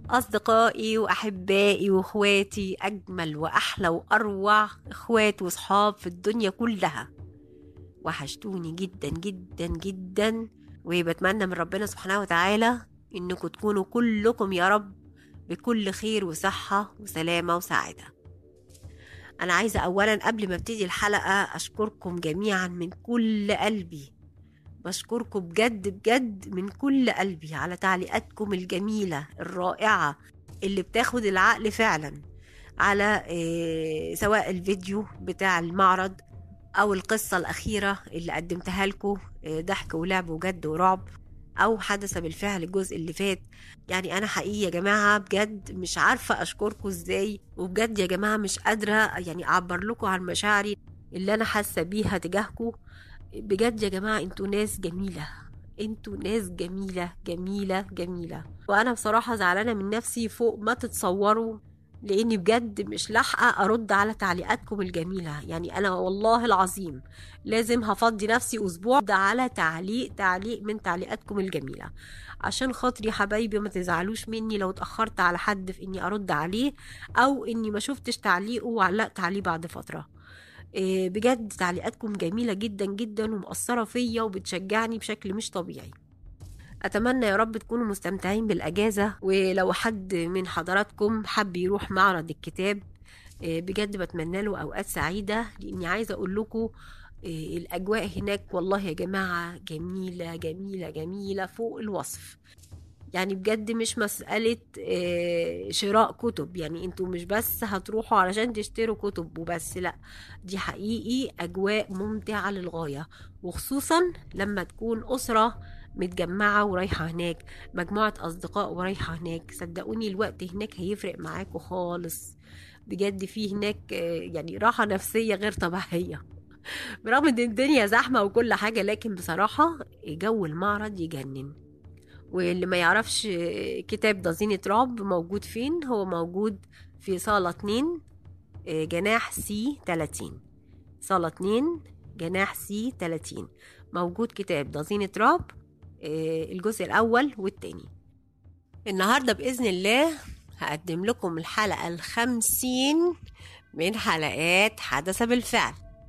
أصدقائي وأحبائي وإخواتي أجمل وأحلى وأروع إخوات وصحاب في الدنيا كلها وحشتوني جدا جدا جدا وبتمنى من ربنا سبحانه وتعالى إنكم تكونوا كلكم يا رب بكل خير وصحة وسلامة وسعادة أنا عايزة أولا قبل ما ابتدي الحلقة أشكركم جميعا من كل قلبي بشكركم بجد بجد من كل قلبي على تعليقاتكم الجميلة الرائعة اللي بتاخد العقل فعلا على إيه سواء الفيديو بتاع المعرض أو القصة الأخيرة اللي قدمتها لكم إيه ضحك ولعب وجد ورعب أو حدث بالفعل الجزء اللي فات يعني أنا حقيقي يا جماعة بجد مش عارفة أشكركم إزاي وبجد يا جماعة مش قادرة يعني أعبر لكم عن مشاعري اللي أنا حاسة بيها تجاهكم بجد يا جماعة انتوا ناس جميلة انتوا ناس جميلة جميلة جميلة وانا بصراحة زعلانة من نفسي فوق ما تتصوروا لاني بجد مش لاحقة ارد على تعليقاتكم الجميلة يعني انا والله العظيم لازم هفضي نفسي اسبوع على تعليق تعليق من تعليقاتكم الجميلة عشان خاطري حبايبي ما تزعلوش مني لو اتأخرت على حد في اني ارد عليه او اني ما شفتش تعليقه وعلقت عليه بعد فترة بجد تعليقاتكم جميلة جدا جدا ومؤثرة فيا وبتشجعني بشكل مش طبيعي أتمنى يا رب تكونوا مستمتعين بالأجازة ولو حد من حضراتكم حب يروح معرض الكتاب بجد بتمنى له أوقات سعيدة لأني عايزة أقول لكم الأجواء هناك والله يا جماعة جميلة جميلة جميلة فوق الوصف يعني بجد مش مسألة شراء كتب يعني انتوا مش بس هتروحوا علشان تشتروا كتب وبس لا دي حقيقي أجواء ممتعة للغاية وخصوصا لما تكون أسرة متجمعة ورايحة هناك مجموعة أصدقاء ورايحة هناك صدقوني الوقت هناك هيفرق معاكوا خالص بجد في هناك يعني راحة نفسية غير طبيعية برغم ان الدنيا زحمة وكل حاجة لكن بصراحة جو المعرض يجنن واللي ما يعرفش كتاب ضزينة رعب موجود فين هو موجود في صالة 2 جناح سي 30 صالة 2 جناح سي 30 موجود كتاب ضزينة رعب الجزء الأول والتاني النهاردة بإذن الله هقدم لكم الحلقة الخمسين من حلقات حدث بالفعل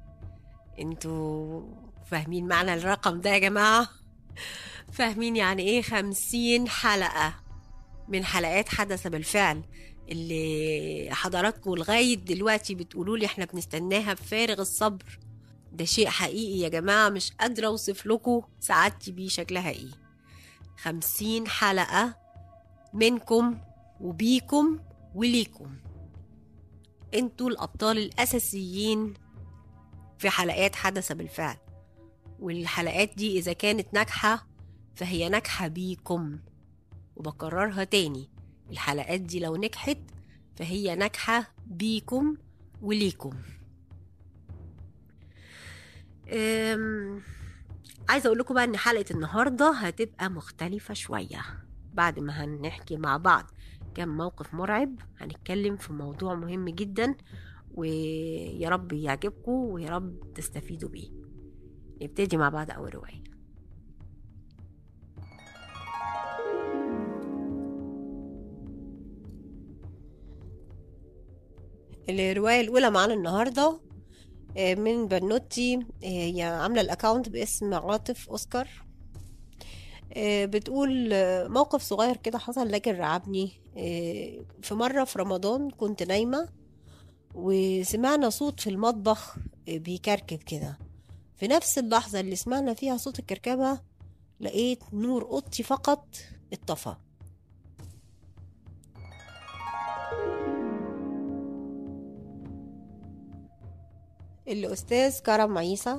انتوا فاهمين معنى الرقم ده يا جماعه فاهمين يعني ايه خمسين حلقة من حلقات حدث بالفعل اللي حضراتكم لغاية دلوقتي بتقولوا لي احنا بنستناها بفارغ الصبر ده شيء حقيقي يا جماعة مش قادرة اوصف لكم سعادتي بيه شكلها ايه خمسين حلقة منكم وبيكم وليكم انتوا الأبطال الأساسيين في حلقات حدث بالفعل والحلقات دي إذا كانت ناجحة فهي ناجحة بيكم وبكررها تاني الحلقات دي لو نجحت فهي ناجحة بيكم وليكم عايزة أقول لكم بقى إن حلقة النهاردة هتبقى مختلفة شوية بعد ما هنحكي مع بعض كم موقف مرعب هنتكلم في موضوع مهم جدا ويا رب يعجبكم ويا رب تستفيدوا بيه نبتدي مع بعض أول رواية الرواية الأولى معانا النهاردة من بنوتي هي عاملة الأكاونت باسم عاطف أوسكار بتقول موقف صغير كده حصل لكن رعبني في مرة في رمضان كنت نايمة وسمعنا صوت في المطبخ بيكركب كده في نفس اللحظة اللي سمعنا فيها صوت الكركبة لقيت نور أوضتي فقط اتطفى الأستاذ كرم عيسى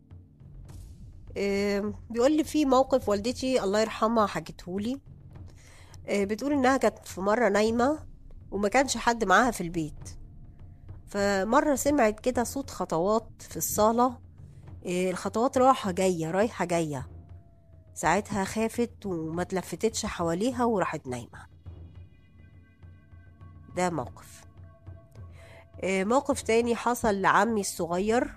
بيقول لي في موقف والدتي الله يرحمها حكتهولي بتقول انها كانت في مرة نايمة وما كانش حد معاها في البيت فمرة سمعت كده صوت خطوات في الصالة الخطوات رايحة جاية رايحة جاية ساعتها خافت وما تلفتتش حواليها وراحت نايمة ده موقف موقف تاني حصل لعمي الصغير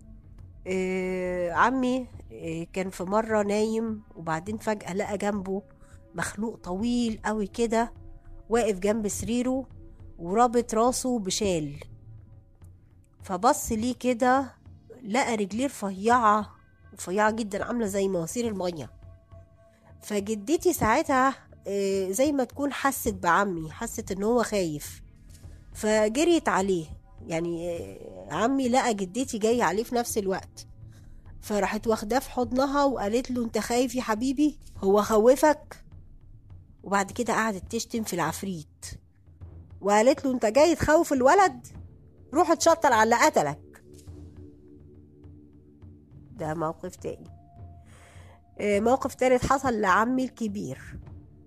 عمي كان في مرة نايم وبعدين فجأة لقى جنبه مخلوق طويل قوي كده واقف جنب سريره ورابط راسه بشال فبص ليه كده لقى رجليه رفيعة رفيعة جدا عاملة زي مواسير المية فجدتي ساعتها آه، زي ما تكون حست بعمي حست ان هو خايف فجريت عليه يعني آه، عمي لقى جدتي جاية عليه في نفس الوقت فراحت واخداه في حضنها وقالت له انت خايف يا حبيبي هو خوفك وبعد كده قعدت تشتم في العفريت وقالت له انت جاي تخوف الولد روح اتشطر على اللي قتلك ده موقف تاني آه، موقف تالت حصل لعمي الكبير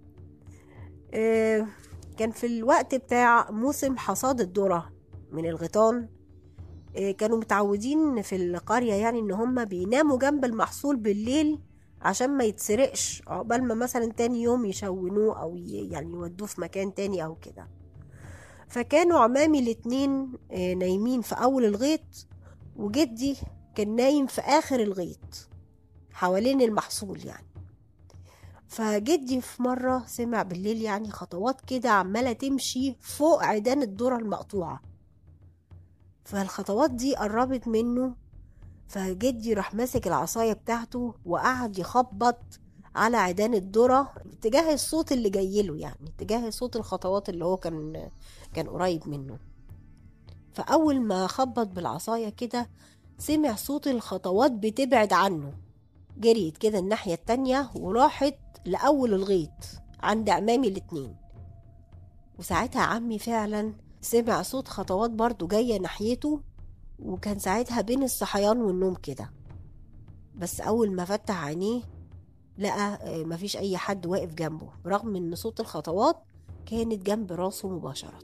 آه، كان في الوقت بتاع موسم حصاد الذرة من الغيطان آه، كانوا متعودين في القرية يعني ان هم بيناموا جنب المحصول بالليل عشان ما يتسرقش عقبال ما مثلا تاني يوم يشونوه او ي- يعني يودوه في مكان تاني او كده فكانوا عمامي الاتنين آه، نايمين في اول الغيط وجدي كان نايم في اخر الغيط حوالين المحصول يعني فجدي في مرة سمع بالليل يعني خطوات كده عمالة تمشي فوق عيدان الذرة المقطوعة فالخطوات دي قربت منه فجدي راح ماسك العصاية بتاعته وقعد يخبط على عيدان الذرة اتجاه الصوت اللي جايله يعني اتجاه صوت الخطوات اللي هو كان كان قريب منه فأول ما خبط بالعصاية كده سمع صوت الخطوات بتبعد عنه جريت كده الناحية التانية وراحت لأول الغيط عند عمامي الاتنين وساعتها عمي فعلا سمع صوت خطوات برضو جاية ناحيته وكان ساعتها بين الصحيان والنوم كده بس أول ما فتح عينيه لقى آه، مفيش أي حد واقف جنبه رغم إن صوت الخطوات كانت جنب راسه مباشرة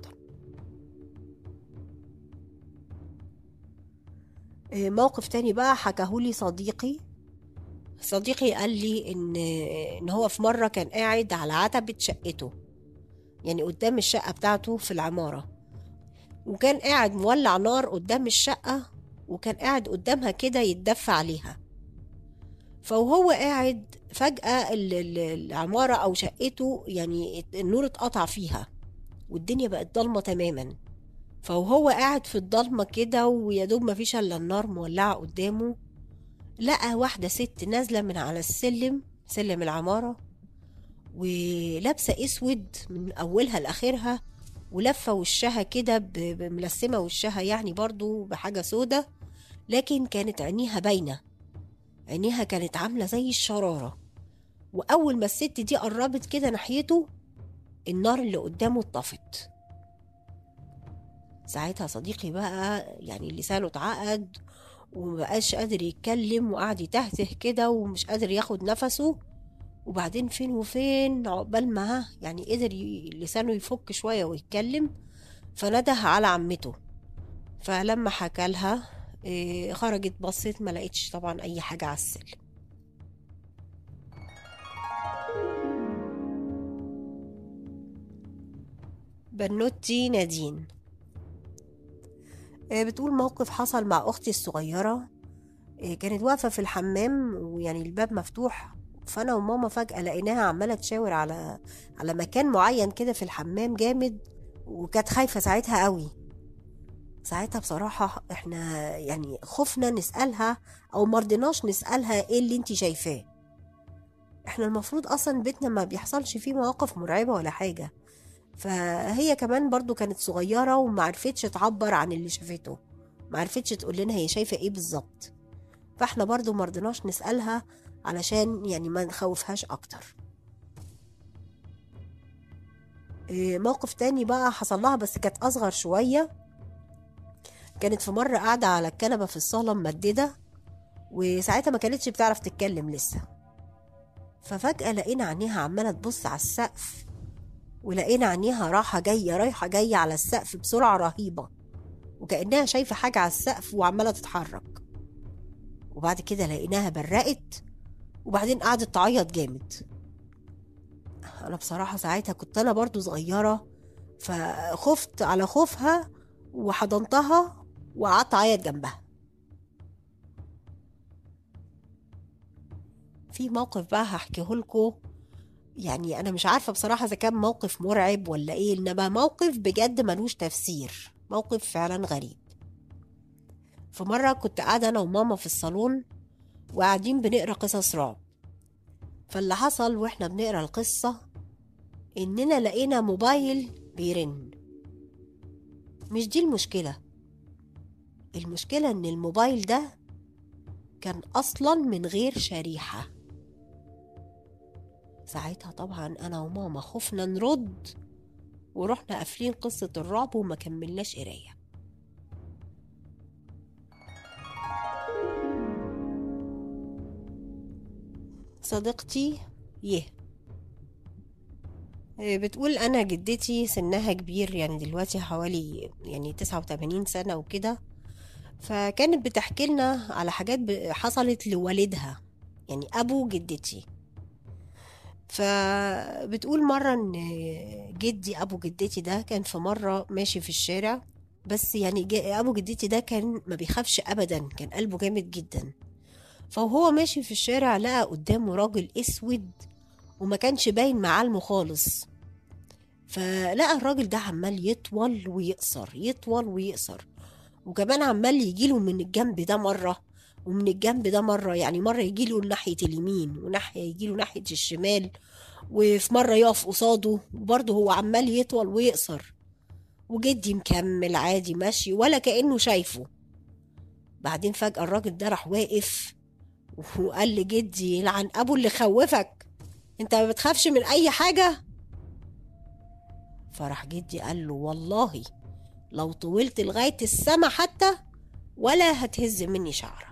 آه، موقف تاني بقى حكاهولي صديقي صديقي قال لي ان ان هو في مره كان قاعد على عتبه شقته يعني قدام الشقه بتاعته في العماره وكان قاعد مولع نار قدام الشقه وكان قاعد قدامها كده يتدفى عليها فوهو قاعد فجأة ال- ال- العمارة أو شقته يعني النور اتقطع فيها والدنيا بقت ضلمة تماما فوهو قاعد في الضلمة كده ويدوب مفيش إلا النار مولعة قدامه لقى واحدة ست نازلة من على السلم سلم العمارة ولابسة اسود من أولها لآخرها ولفة وشها كده ب- ب- ملسمة وشها يعني برضو بحاجة سودة لكن كانت عينيها باينة عينيها كانت عاملة زي الشرارة وأول ما الست دي قربت كده ناحيته النار اللي قدامه اتطفت ساعتها صديقي بقى يعني لسانه اتعقد ومبقاش قادر يتكلم وقعد يتهته كده ومش قادر ياخد نفسه وبعدين فين وفين عقبال ما يعني قدر ي- لسانه يفك شوية ويتكلم فنده على عمته فلما حكى لها إيه، خرجت بصت ما لقيتش طبعا اي حاجة على السلم بنوتي نادين آه، بتقول موقف حصل مع أختي الصغيرة آه، كانت واقفة في الحمام ويعني الباب مفتوح فأنا وماما فجأة لقيناها عمالة تشاور على على مكان معين كده في الحمام جامد وكانت خايفة ساعتها قوي ساعتها بصراحة احنا يعني خفنا نسألها أو مرضناش نسألها ايه اللي انتي شايفاه احنا المفروض أصلا بيتنا ما بيحصلش فيه مواقف مرعبة ولا حاجة فهي كمان برضو كانت صغيرة ومعرفتش تعبر عن اللي شافته معرفتش تقول لنا هي شايفة ايه بالظبط فاحنا برضو مرضناش نسألها علشان يعني ما نخوفهاش اكتر إيه، موقف تاني بقى حصل لها بس كانت اصغر شوية كانت في مرة قاعدة على الكنبة في الصالة ممددة وساعتها ما كانتش بتعرف تتكلم لسه ففجأة لقينا عينيها عمالة تبص على السقف ولقينا عينيها رايحة جاية رايحة جاية على السقف بسرعة رهيبة وكأنها شايفة حاجة على السقف وعمالة تتحرك وبعد كده لقيناها برقت وبعدين قعدت تعيط جامد أنا بصراحة ساعتها كنت أنا برضو صغيرة فخفت على خوفها وحضنتها وقعدت أعيط جنبها في موقف بقى هحكيه لكم يعني انا مش عارفه بصراحه اذا كان موقف مرعب ولا ايه انما موقف بجد ملوش تفسير موقف فعلا غريب في مره كنت قاعده انا وماما في الصالون وقاعدين بنقرا قصص رعب فاللي حصل واحنا بنقرا القصه اننا لقينا موبايل بيرن مش دي المشكله المشكله ان الموبايل ده كان اصلا من غير شريحه ساعتها طبعا انا وماما خفنا نرد ورحنا قافلين قصة الرعب وما كملناش قراية صديقتي يه بتقول أنا جدتي سنها كبير يعني دلوقتي حوالي يعني تسعة وتمانين سنة وكده فكانت بتحكي لنا على حاجات حصلت لوالدها يعني أبو جدتي فبتقول مرة إن جدي أبو جدتي ده كان في مرة ماشي في الشارع بس يعني أبو جدتي ده كان ما بيخافش أبدا كان قلبه جامد جدا فهو ماشي في الشارع لقى قدامه راجل أسود وما كانش باين معالمه خالص فلقى الراجل ده عمال يطول ويقصر يطول ويقصر وكمان عمال يجيله من الجنب ده مرة ومن الجنب ده مرة يعني مرة يجيله ناحية اليمين وناحية يجيله ناحية الشمال وفي مرة يقف قصاده وبرضه هو عمال يطول ويقصر وجدي مكمل عادي ماشي ولا كأنه شايفه بعدين فجأة الراجل ده راح واقف وقال لجدي يلعن أبو اللي خوفك انت ما بتخافش من أي حاجة فراح جدي قال له والله لو طولت لغاية السما حتى ولا هتهز مني شعرة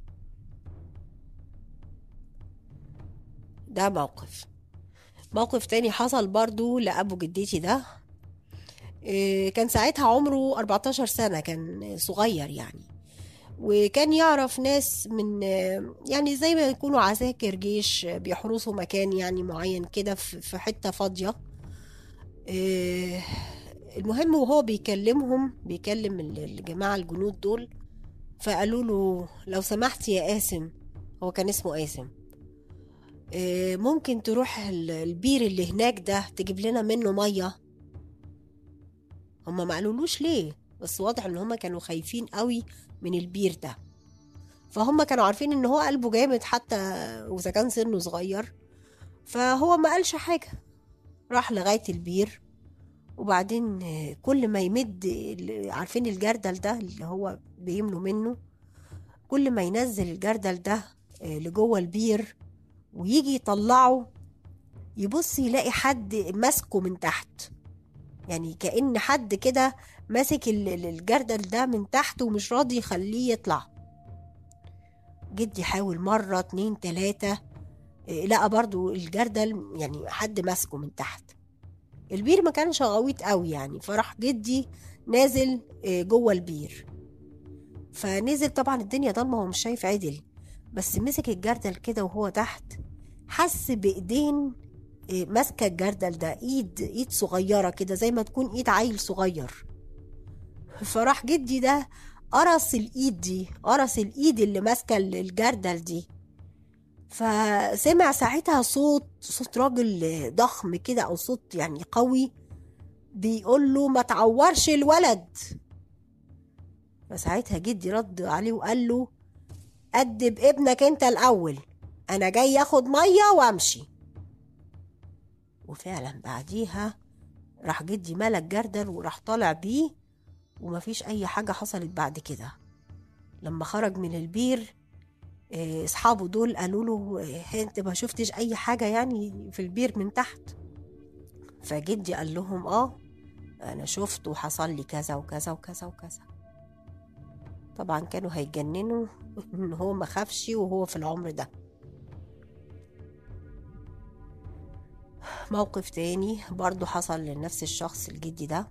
ده موقف موقف تاني حصل برضو لأبو جدتي ده إيه كان ساعتها عمره 14 سنة كان صغير يعني وكان يعرف ناس من يعني زي ما يكونوا عساكر جيش بيحرسوا مكان يعني معين كده في حتة فاضية إيه المهم وهو بيكلمهم بيكلم الجماعة الجنود دول فقالوا له لو سمحت يا قاسم هو كان اسمه قاسم ممكن تروح البير اللي هناك ده تجيب لنا منه ميه هما ما قالولوش ليه بس واضح ان هما كانوا خايفين قوي من البير ده فهم كانوا عارفين ان هو قلبه جامد حتى واذا كان سنه صغير فهو ما قالش حاجه راح لغايه البير وبعدين كل ما يمد عارفين الجردل ده اللي هو بيملوا منه كل ما ينزل الجردل ده لجوه البير ويجي يطلعه يبص يلاقي حد ماسكه من تحت يعني كأن حد كده ماسك الجردل ده من تحت ومش راضي يخليه يطلع جدي حاول مرة اتنين تلاتة لقى برضو الجردل يعني حد ماسكه من تحت البير ما كانش غويط قوي يعني فراح جدي نازل جوه البير فنزل طبعا الدنيا ضلمه هو مش شايف عدل بس مسك الجردل كده وهو تحت حس بايدين ماسكه الجردل ده ايد ايد صغيره كده زي ما تكون ايد عيل صغير فراح جدي ده قرص الايد دي قرص الايد اللي ماسكه الجردل دي فسمع ساعتها صوت صوت راجل ضخم كده او صوت يعني قوي بيقول له ما تعورش الولد فساعتها جدي رد عليه وقال له أدب ابنك انت الأول أنا جاي أخد مية وأمشي وفعلا بعديها راح جدي ملك جردل وراح طالع بيه ومفيش أي حاجة حصلت بعد كده لما خرج من البير اصحابه دول قالوا له انت ما شفتش اي حاجه يعني في البير من تحت فجدي قال لهم اه انا شفت وحصل لي كذا وكذا وكذا وكذا طبعا كانوا هيتجننوا ان هو ما خافش وهو في العمر ده موقف تاني برضو حصل لنفس الشخص الجدي ده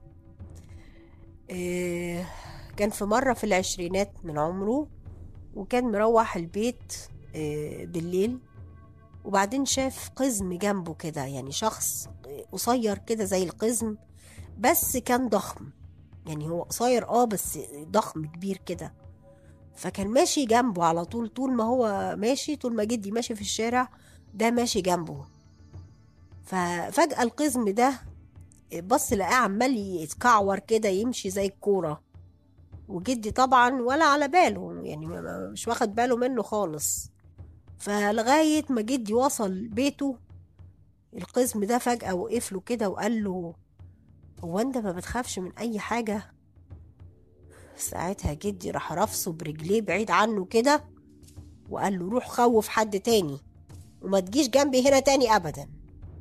إيه كان في مرة في العشرينات من عمره وكان مروح البيت بالليل وبعدين شاف قزم جنبه كده يعني شخص قصير كده زي القزم بس كان ضخم يعني هو قصير اه بس ضخم كبير كده فكان ماشي جنبه على طول طول ما هو ماشي طول ما جدي ماشي في الشارع ده ماشي جنبه ففجأة القزم ده بص لقاه عمال يتكعور كده يمشي زي الكورة وجدي طبعا ولا على باله يعني ما- ما- مش واخد باله منه خالص فلغاية ما جدي وصل بيته القزم ده فجأة وقف له كده وقال له هو انت ما بتخافش من اي حاجة ساعتها جدي راح رفسه برجليه بعيد عنه كده وقال له روح خوف حد تاني وما تجيش جنبي هنا تاني ابدا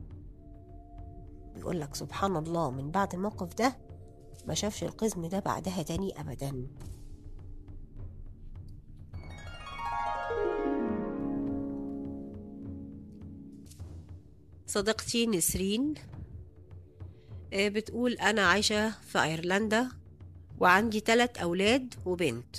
بيقول لك سبحان الله من بعد الموقف ده ما شافش القزم ده بعدها تاني ابدا صديقتي نسرين آه، بتقول أنا عايشة في أيرلندا وعندي ثلاث أولاد وبنت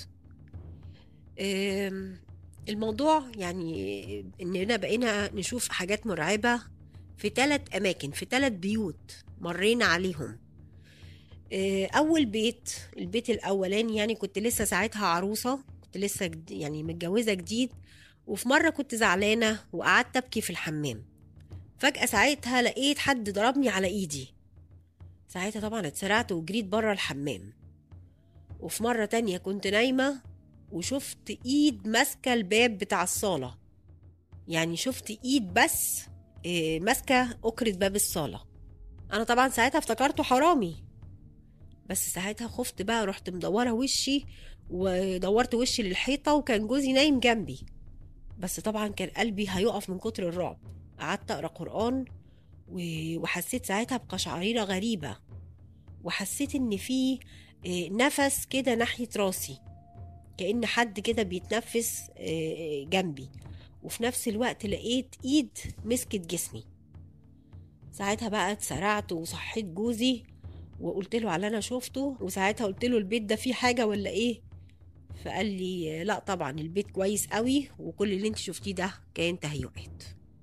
آم، الموضوع يعني إننا بقينا نشوف حاجات مرعبة في ثلاث أماكن في ثلاث بيوت مرينا عليهم آه، أول بيت البيت الأولاني يعني كنت لسه ساعتها عروسة كنت لسه جد- يعني متجوزة جديد وفي مرة كنت زعلانة وقعدت أبكي في الحمام فجأة ساعتها لقيت حد ضربني على إيدي ساعتها طبعا اتسرعت وجريت بره الحمام وفي مرة تانية كنت نايمة وشفت إيد ماسكة الباب بتاع الصالة يعني شفت إيد بس إيه، ماسكة أكرة باب الصالة أنا طبعا ساعتها افتكرته حرامي بس ساعتها خفت بقى رحت مدورة وشي ودورت وشي للحيطة وكان جوزي نايم جنبي بس طبعا كان قلبي هيقف من كتر الرعب قعدت أقرأ قرآن و- وحسيت ساعتها بقشعريرة غريبة وحسيت إن في آه، نفس كده ناحية راسي كأن حد كده بيتنفس آه، جنبي وفي نفس الوقت لقيت إيد مسكت جسمي ساعتها بقى اتسرعت وصحيت جوزي وقلت له على اللي انا شفته وساعتها قلت له البيت ده فيه حاجه ولا ايه فقال لي لا طبعا البيت كويس قوي وكل اللي انت شفتيه ده كان تهيؤات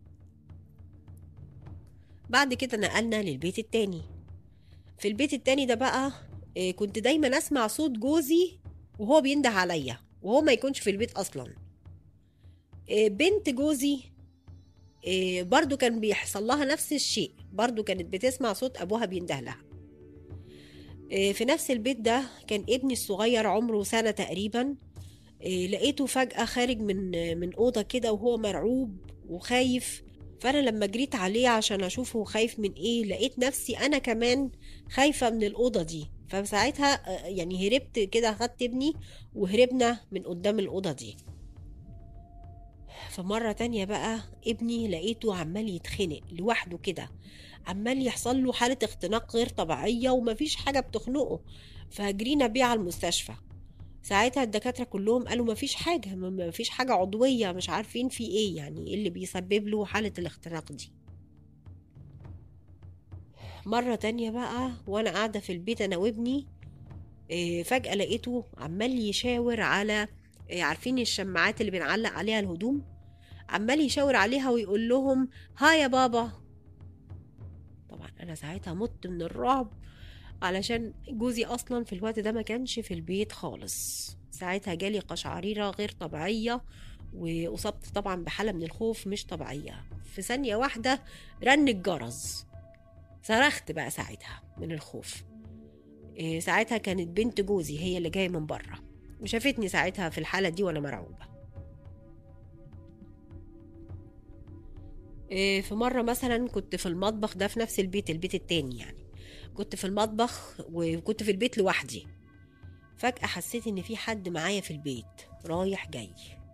بعد كده نقلنا للبيت التاني في البيت التاني ده بقى آه، كنت دايما اسمع صوت جوزي وهو بينده عليا وهو ما يكونش في البيت اصلا آه، بنت جوزي آه، برضو كان بيحصل لها نفس الشيء برضو كانت بتسمع صوت ابوها بينده لها آه، في نفس البيت ده كان ابني الصغير عمره سنة تقريبا آه، لقيته فجأة خارج من من أوضة كده وهو مرعوب وخايف فأنا لما جريت عليه عشان أشوفه خايف من إيه لقيت نفسي أنا كمان خايفة من الأوضة دي فساعتها آه، يعني هربت كده أخدت ابني وهربنا من قدام الأوضة دي فمرة تانية بقى ابني لقيته عمال يتخنق لوحده كده عمال يحصل له حالة اختناق غير طبيعية ومفيش حاجة بتخنقه فجرينا بيه على المستشفى ساعتها الدكاترة كلهم قالوا مفيش حاجة م- مفيش حاجة عضوية مش عارفين في ايه يعني ايه اللي بيسبب له حالة الاختناق دي مرة تانية بقى وانا قاعدة في البيت انا وابني إيه، فجأة لقيته عمال يشاور على إيه، عارفين الشماعات اللي بنعلق عليها الهدوم عمال يشاور عليها ويقول لهم ها يا بابا طبعا انا ساعتها مت من الرعب علشان جوزي اصلا في الوقت ده ما كانش في البيت خالص ساعتها جالي قشعريرة غير طبيعية وأصبت طبعا بحالة من الخوف مش طبيعية في ثانية واحدة رن الجرس صرخت بقى ساعتها من الخوف إيه، ساعتها كانت بنت جوزي هي اللي جاية من بره وشافتني ساعتها في الحالة دي وأنا مرعوبة إيه، في مرة مثلا كنت في المطبخ ده في نفس البيت البيت التاني يعني كنت في المطبخ وكنت في البيت لوحدي فجأة حسيت إن في حد معايا في البيت رايح جاي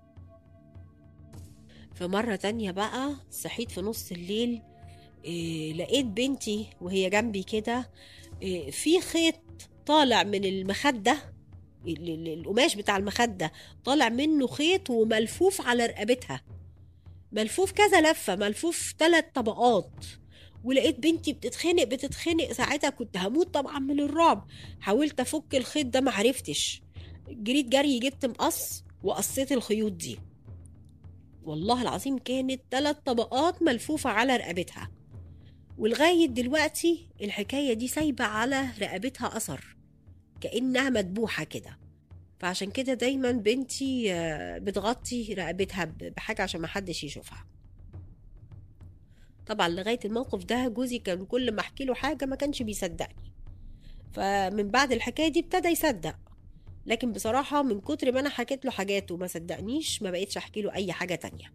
في مرة تانية بقى صحيت في نص الليل إيه لقيت بنتي وهي جنبي كده إيه في خيط طالع من المخدة ال- ال- القماش بتاع المخدة طالع منه خيط وملفوف على رقبتها ملفوف كذا لفة ملفوف ثلاث طبقات ولقيت بنتي بتتخنق بتتخنق ساعتها كنت هموت طبعا من الرعب حاولت افك الخيط ده معرفتش جريت جري جبت مقص وقصيت الخيوط دي والله العظيم كانت ثلاث طبقات ملفوفة على رقبتها ولغاية دلوقتي الحكاية دي سايبة على رقبتها أثر كأنها مدبوحة كده فعشان كده دايما بنتي آه، بتغطي رقبتها ب- بحاجة عشان محدش يشوفها طبعا لغايه الموقف ده جوزي كان كل ما احكي له حاجه ما كانش بيصدقني فمن بعد الحكايه دي ابتدى يصدق لكن بصراحه من كتر ما انا حكيت له حاجات وما صدقنيش ما بقيتش احكي له اي حاجه تانية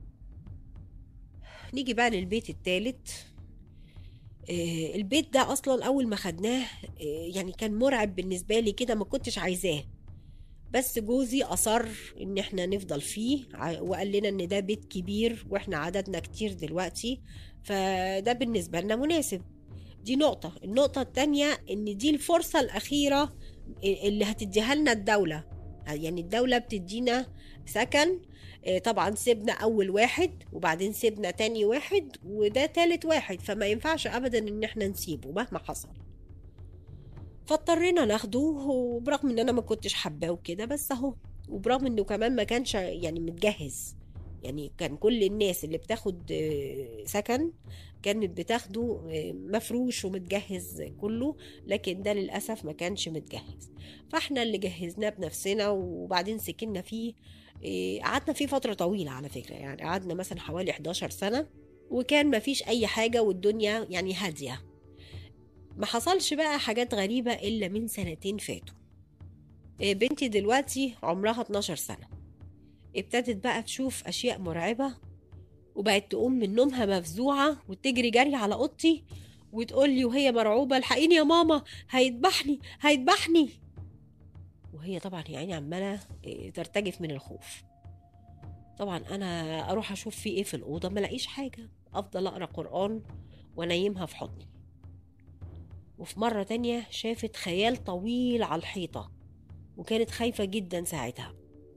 نيجي بقى للبيت التالت آه، البيت ده اصلا اول ما خدناه آه، يعني كان مرعب بالنسبه لي كده ما كنتش عايزاه بس جوزي اصر ان احنا نفضل فيه ع- وقال لنا ان ده بيت كبير واحنا عددنا كتير دلوقتي فده بالنسبه لنا مناسب دي نقطة النقطة التانية ان دي الفرصة الاخيرة اللي هتديها لنا الدولة يعني الدولة بتدينا سكن آه، طبعا سيبنا اول واحد وبعدين سيبنا تاني واحد وده تالت واحد فما ينفعش ابدا ان احنا نسيبه مهما حصل فاضطرينا ناخده وبرغم ان انا ما كنتش حباه وكده بس اهو وبرغم انه كمان ما كانش يعني متجهز يعني كان كل الناس اللي بتاخد آه، سكن كانت بتاخده آه، مفروش ومتجهز كله لكن ده للأسف ما كانش متجهز فاحنا اللي جهزناه بنفسنا وبعدين سكننا فيه إيه، قعدنا فيه فترة طويلة على فكرة يعني قعدنا مثلا حوالي 11 سنة وكان ما فيش أي حاجة والدنيا يعني هادية ما حصلش بقى حاجات غريبة إلا من سنتين فاتوا إيه، بنتي دلوقتي عمرها 12 سنة ابتدت بقى تشوف أشياء مرعبة وبقت تقوم من نومها مفزوعة وتجري جري على أوضتي وتقول لي وهي مرعوبة الحقيني يا ماما هيذبحني هيذبحني وهي طبعا يا عيني عمالة إيه، ترتجف من الخوف طبعا أنا أروح أشوف في إيه في الأوضة ما لاقيش حاجة أفضل أقرأ قرآن وأنيمها في حضني وفي مرة تانية شافت خيال طويل على الحيطة وكانت خايفة جدا ساعتها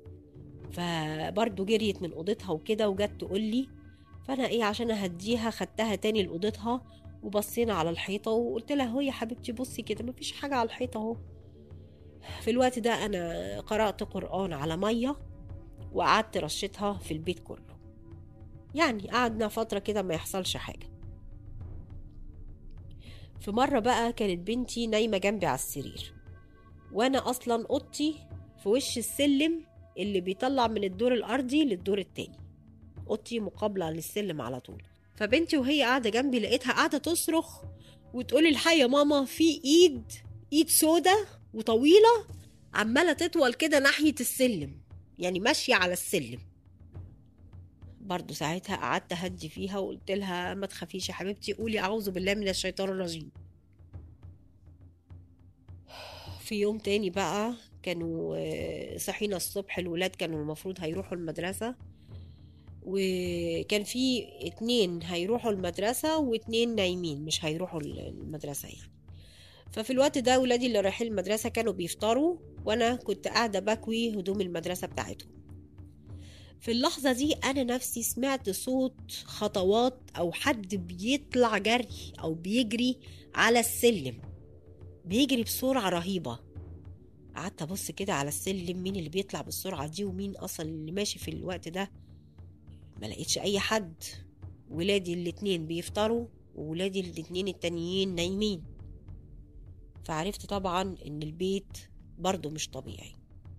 فبرضه جريت من أوضتها وكده وجت تقول لي فأنا إيه عشان أهديها خدتها تاني لأوضتها وبصينا على الحيطة وقلت لها هو يا حبيبتي بصي كده مفيش حاجة على الحيطة أهو في الوقت ده أنا قرأت قرآن على مية وقعدت رشتها في البيت كله يعني قعدنا فترة كده ما يحصلش حاجة في مرة بقى كانت بنتي نايمة جنبي على السرير وأنا أصلا أوضتي في وش السلم اللي بيطلع من الدور الأرضي للدور التاني أوضتي مقابلة للسلم على طول فبنتي وهي قاعدة جنبي لقيتها قاعدة تصرخ وتقولي الحي يا ماما في إيد إيد سودة وطويلة عمالة تطول كده ناحية السلم يعني ماشية على السلم برضو ساعتها قعدت أهدي فيها وقلت لها ما تخافيش يا حبيبتي قولي أعوذ بالله من الشيطان الرجيم في يوم تاني بقى كانوا آه، صحينا الصبح الولاد كانوا المفروض هيروحوا المدرسة وكان في اتنين هيروحوا المدرسة واتنين نايمين مش هيروحوا المدرسة يعني ففي الوقت ده ولادي اللي رايحين المدرسة كانوا بيفطروا وأنا كنت قاعدة بكوي هدوم المدرسة بتاعتهم في اللحظة دي أنا نفسي سمعت صوت خطوات أو حد بيطلع جري أو بيجري على السلم بيجري بسرعة رهيبة قعدت أبص كده على السلم مين اللي بيطلع بالسرعة دي ومين أصلا اللي ماشي في الوقت ده ما لقيتش أي حد ولادي الاتنين بيفطروا وولادي الاتنين التانيين نايمين فعرفت طبعا ان البيت برضو مش طبيعي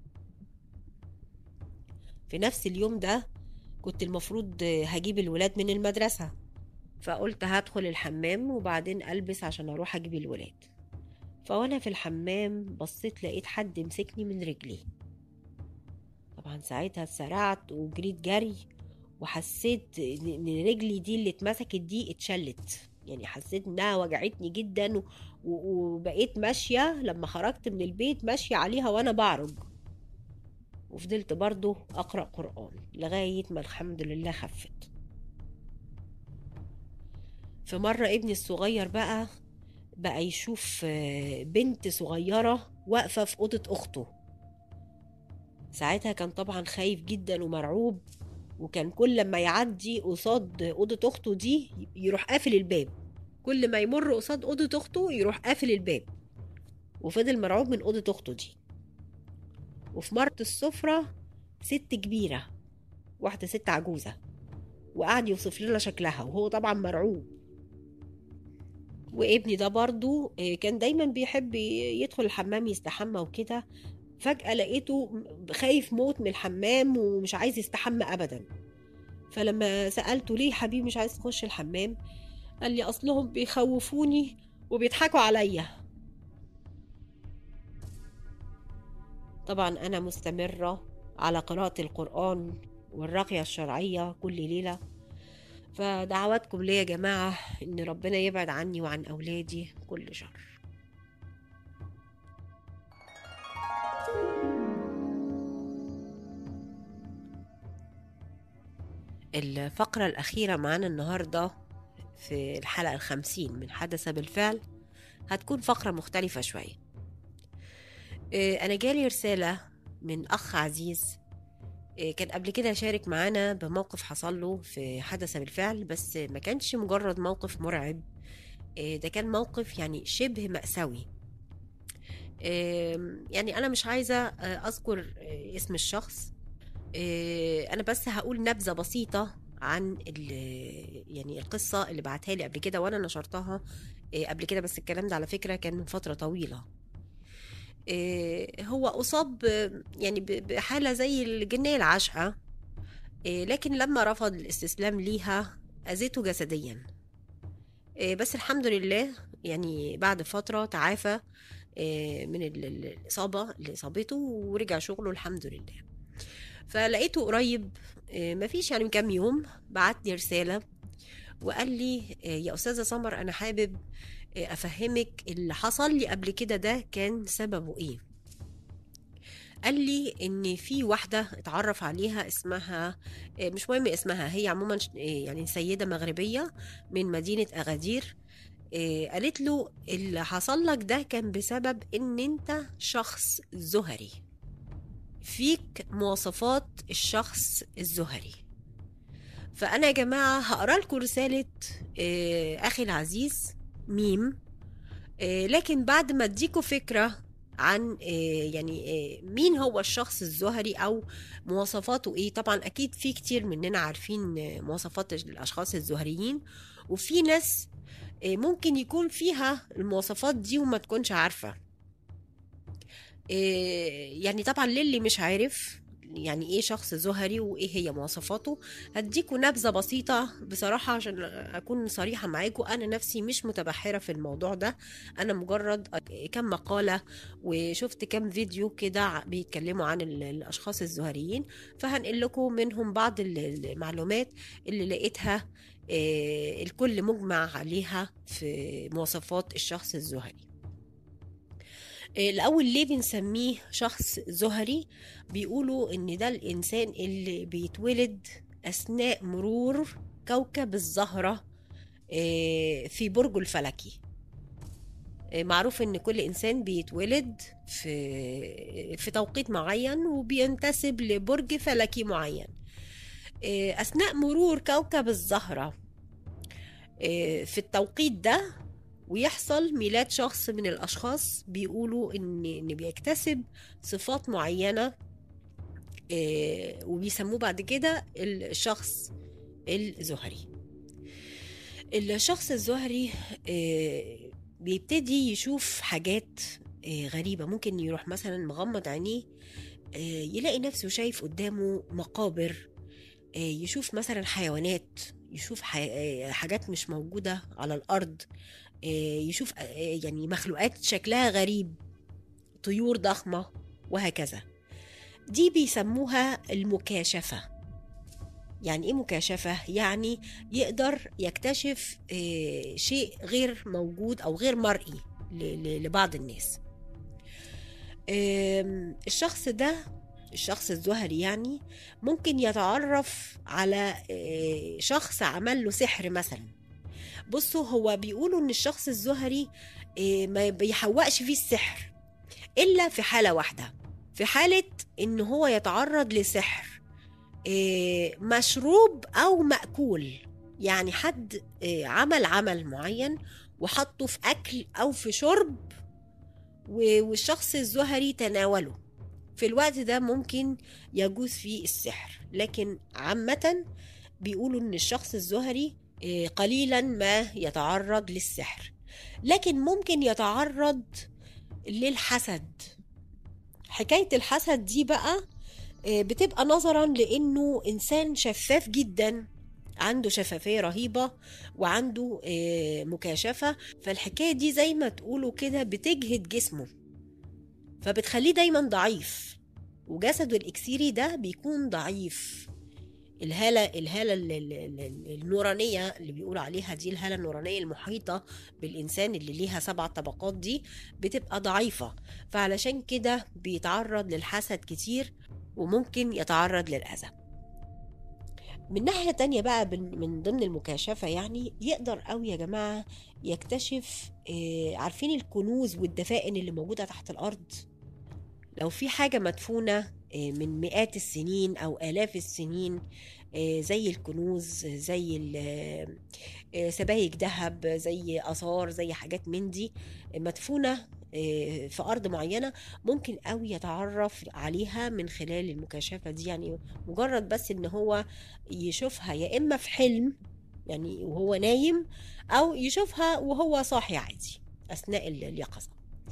في نفس اليوم ده كنت المفروض هجيب الولاد من المدرسة فقلت هدخل الحمام وبعدين ألبس عشان أروح أجيب الولاد فوأنا في الحمام بصيت لقيت حد مسكني من رجلي طبعا ساعتها اتسرعت وجريت جري وحسيت ان رجلي دي اللي اتمسكت دي اتشلت يعني حسيت انها وجعتني جدا و- وبقيت ماشية لما خرجت من البيت ماشية عليها وانا بعرج وفضلت برضو اقرأ قرآن لغاية ما الحمد لله خفت في مرة ابني الصغير بقى بقى يشوف آه، بنت صغيرة واقفة في أوضة أخته ساعتها كان طبعا خايف جدا ومرعوب وكان كل لما يعدي قصاد أوضة أخته دي يروح قافل الباب كل ما يمر قصاد أوضة أخته يروح قافل الباب وفضل مرعوب من أوضة أخته دي وفي مرة السفرة ست كبيرة واحدة ست عجوزة وقعد يوصف لنا شكلها وهو طبعا مرعوب وابني ده برضو آه، كان دايما بيحب يدخل الحمام يستحمى وكده فجأة لقيته خايف موت من الحمام ومش عايز يستحمى أبدا فلما سألته ليه حبيبي مش عايز تخش الحمام قال لي أصلهم بيخوفوني وبيضحكوا عليا طبعا أنا مستمرة على قراءة القرآن والرقية الشرعية كل ليلة فدعواتكم ليا يا جماعة إن ربنا يبعد عني وعن أولادي كل شر الفقرة الأخيرة معانا النهاردة في الحلقة الخمسين من حدث بالفعل هتكون فقرة مختلفة شوية آه، أنا جالي رسالة من أخ عزيز آه، كان قبل كده شارك معانا بموقف حصل له في حدث بالفعل بس ما كانش مجرد موقف مرعب آه، ده كان موقف يعني شبه مأساوي آم، يعني أنا مش عايزة آه، أذكر آه، اسم الشخص آه، أنا بس هقول نبذة بسيطة عن ال- يعني القصة اللي بعتها لي قبل كده وأنا نشرتها آه، قبل كده بس الكلام ده على فكرة كان من فترة طويلة آه، هو أصاب آه، يعني ب- بحالة زي الجنية العاشقة آه، لكن لما رفض الاستسلام ليها أذته جسديا آه، بس الحمد لله يعني بعد فترة تعافى آه، من ال- ال- الإصابة اللي إصابته ورجع شغله الحمد لله فلقيته قريب آه، مفيش يعني من كام يوم بعت لي رسالة وقال لي آه، يا أستاذة سمر أنا حابب آه، أفهمك اللي حصل لي قبل كده ده كان سببه إيه قال لي ان في واحده اتعرف عليها اسمها آه، مش مهم اسمها هي عموما ش- آه، يعني سيده مغربيه من مدينه اغادير آه، قالت له اللي حصل لك ده كان بسبب ان انت شخص زهري فيك مواصفات الشخص الزهري فانا يا جماعه هقرا لكم رساله آه، اخي العزيز ميم آه، لكن بعد ما اديكوا فكره عن آه، يعني آه، مين هو الشخص الزهري او مواصفاته ايه طبعا اكيد في كتير مننا عارفين آه، مواصفات الاشخاص الزهريين وفي ناس آه، ممكن يكون فيها المواصفات دي وما تكونش عارفه إيه يعني طبعا للي مش عارف يعني ايه شخص زهري وايه هي مواصفاته هديكوا نبذة بسيطة بصراحة عشان اكون صريحة معاكم انا نفسي مش متبحرة في الموضوع ده انا مجرد كم مقالة وشفت كم فيديو كده بيتكلموا عن ال- الاشخاص الزهريين فهنقل لكم منهم بعض ال- المعلومات اللي لقيتها إيه الكل مجمع عليها في مواصفات الشخص الزهري الأول ليه بنسميه شخص زهري بيقولوا إن ده الإنسان اللي بيتولد أثناء مرور كوكب الزهرة آه، في برجه الفلكي آه، معروف إن كل إنسان بيتولد في في توقيت معين وبينتسب لبرج فلكي معين آه، أثناء مرور كوكب الزهرة آه، في التوقيت ده ويحصل ميلاد شخص من الأشخاص بيقولوا إن إن بيكتسب صفات معينة آه، وبيسموه بعد كده الشخص الزهري الشخص الزهري آه، بيبتدي يشوف حاجات آه، غريبة ممكن يروح مثلا مغمض عينيه آه، يلاقي نفسه شايف قدامه مقابر آه، يشوف مثلا حيوانات يشوف ح- آه، حاجات مش موجودة على الأرض آه، يشوف آه، يعني مخلوقات شكلها غريب طيور ضخمة وهكذا دي بيسموها المكاشفة يعني ايه مكاشفة؟ يعني يقدر يكتشف آه، شيء غير موجود او غير مرئي ل- ل- لبعض الناس آم، الشخص ده الشخص الزهري يعني ممكن يتعرف على آه، شخص عمل له سحر مثلا بصوا هو بيقولوا ان الشخص الزهري آه، ما بيحوقش فيه السحر الا في حاله واحده في حاله ان هو يتعرض لسحر آه، مشروب او ماكول يعني حد آه، عمل عمل معين وحطه في اكل او في شرب و- والشخص الزهري تناوله في الوقت ده ممكن يجوز فيه السحر لكن عامة بيقولوا ان الشخص الزهري آه، قليلا ما يتعرض للسحر لكن ممكن يتعرض للحسد حكاية الحسد دي بقى آه، بتبقى نظرا لانه انسان شفاف جدا عنده شفافية رهيبة وعنده آه، مكاشفة فالحكاية دي زي ما تقولوا كده بتجهد جسمه فبتخليه دايما ضعيف وجسده الإكسيري ده بيكون ضعيف الهالة الهالة ال- ال- ال- النورانية اللي بيقولوا عليها دي الهالة النورانية المحيطة بالإنسان اللي ليها سبع طبقات دي بتبقى ضعيفة فعلشان كده بيتعرض للحسد كتير وممكن يتعرض للأذى من ناحية تانية بقى بن- من ضمن المكاشفة يعني يقدر قوي يا جماعة يكتشف آه، عارفين الكنوز والدفائن اللي موجودة تحت الأرض لو في حاجة مدفونة آه، من مئات السنين أو آلاف السنين آه، زي الكنوز زي ال- آه، آه، سبايك ذهب زي آثار زي حاجات من دي آه، مدفونة آه، في أرض معينة ممكن قوي يتعرف عليها من خلال المكاشفة دي يعني مجرد بس إن هو يشوفها يا إما في حلم يعني وهو نايم أو يشوفها وهو صاحي عادي أثناء ال- اليقظة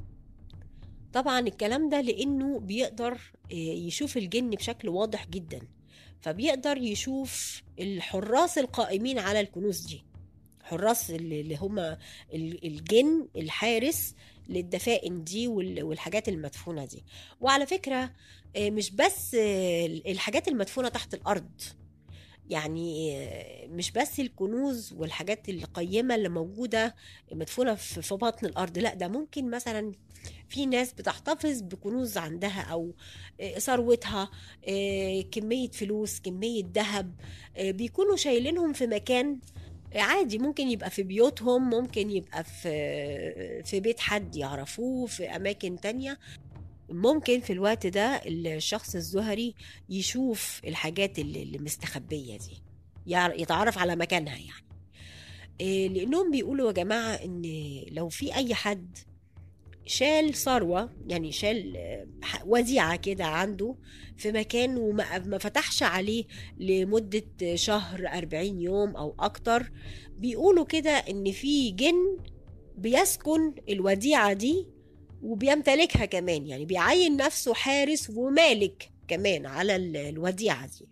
طبعا الكلام ده لأنه بيقدر آه، يشوف الجن بشكل واضح جدا فبيقدر يشوف الحراس القائمين على الكنوز دي حراس اللي اللي هم ال- الجن الحارس للدفائن دي وال- والحاجات المدفونة دي وعلى فكرة آه، مش بس آه، الحاجات المدفونة تحت الأرض يعني آه، مش بس الكنوز والحاجات القيمة اللي موجودة مدفونة في في بطن الأرض لا ده ممكن مثلا في ناس بتحتفظ بكنوز عندها أو آه، ثروتها آه، كمية فلوس كمية ذهب آه، بيكونوا شايلينهم في مكان عادي ممكن يبقى في بيوتهم ممكن يبقى في في بيت حد يعرفوه في أماكن تانية ممكن في الوقت ده الشخص الزهري يشوف الحاجات اللي اللي مستخبية دي يعر- يتعرف على مكانها يعني إيه، لأنهم بيقولوا يا جماعة إن لو في أي حد شال ثروة يعني شال آه، ح- وديعة كده عنده في مكان وما ما فتحش عليه لمدة شهر أربعين يوم أو أكتر بيقولوا كده إن في جن بيسكن الوديعة دي وبيمتلكها كمان يعني بيعين نفسه حارس ومالك كمان على ال- الوديعة دي